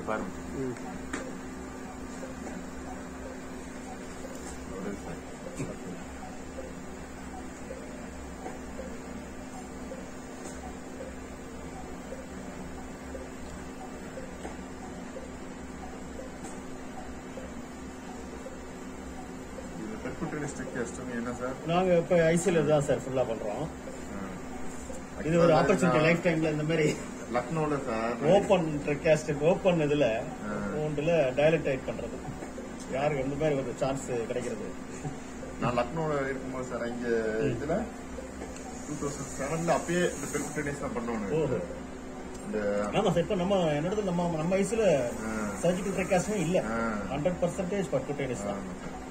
இங்க பாருங்க ம் ஒரு side. இது percutaneous trichectomy என்ன சார் நாங்க இப்ப ஐசிஎல் தான் சார் ஃபுல்லா பண்றோம் இது ஒரு ஆப்பர்ச்சுனிட்டி லைஃப் டைம்ல இந்த மாதிரி லக்னோல சார் ஓபன் ட்ரெக்காஸ்ட் ஓபன் இதுல ஆ. ஓண்டுல டைலட்டைட் பண்றது யாருக்கு இந்த மாதிரி ஒரு சான்ஸ் கிடைக்கிறது நான் லக்னோல இருக்கும்போது சார் இங்க இதுல டூ தௌசண்ட் செவன்ல அப்பயே இந்த பெர்குட்டேனியஸ் தான் ஓஹோ பண்ணுவோம் இந்த ஆமா சார் இப்ப நம்ம என்னது நம்ம நம்ம வயசுல ஆ. சர்ஜிக்கல் ட்ரெக்காஸ்மே இல்ல ஆ. ஹண்ட்ரட் பர்சன்டேஜ் பர்குட்டேனிஸ் தான் ஆமா சார்.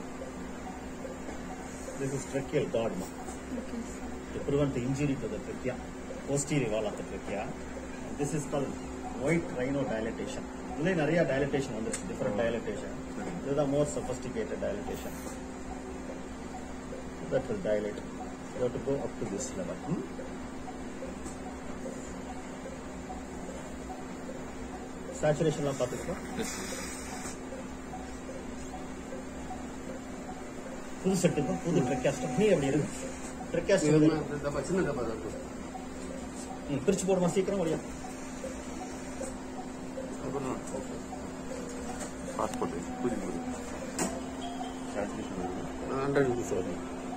திஸ் இஸ் ட்ரெக்கியல் காட்மா to prevent the injury to the trachea, posterior wall of the trachea. This is called white rhino dilatation. இதுல நிறைய dilatation வந்துருச்சு different dilatation. இதுதான் more sophisticated dilatation. That will dilate. You have to go up to this level. Hmm? Saturation எல்லாம் பார்த்துக்கோ புது செட்டுக்கு புது ட்ரெக்காஸ்ட் நீ அப்படி இருக்கு இது ட்ரெக்காஸ்ட் இந்த டப்பா சின்ன டப்பா தான் இருக்கு. ம், பிரிச்சு போடுமா சீக்கிரம் முடியும் அப்புறம் பாஸ்போர்ட் புரியுது புரியுது Saturation வருது. ஹண்ட்ரட் ருபீஸ் வரும்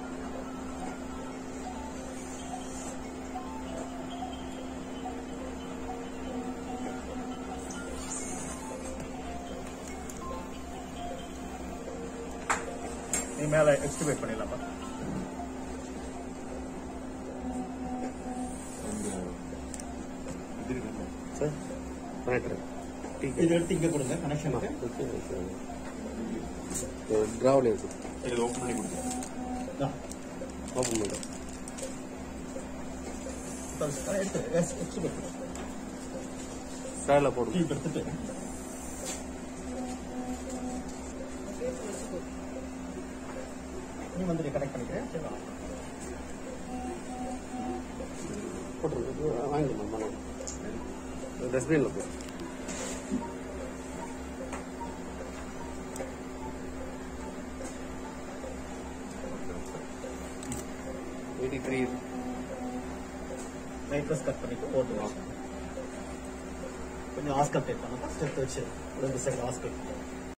நீ மேல எக்ஸ்டிவேட் பண்ணிடலாமா இந்த இது இருக்குல்ல, சார் பண்ணிட்டுறேன் இது எடுத்து இங்க கொடுங்க கனெக்ஷன் டிராவல் இருக்கு இது ஓப்பன் பண்ணி கொடுங்க ஓப்பன் பண்ணுறேன் எடுத்து எக்ஸ்டிவேட் பண்ணு ஸ்டாரில் போடுங்க டியூப் எடுத்துட்டு நீ வந்து கனெக்ட் பண்ணிக்கிறேன் சரி வா. போட்டுருக்கு வாங்கிக்கலாம் பண்ணலாம் டஸ்ட்பினில் போ எயிட்டி த்ரீ நைட்ரஸ் கட் பண்ணிட்டு போட்டு வா. கொஞ்சம் ஆஸ்கல்டேட் பண்ண ஃபர்ஸ்ட் எடுத்து வச்சு ரெண்டு சைடு ஆஸ்கல்ட்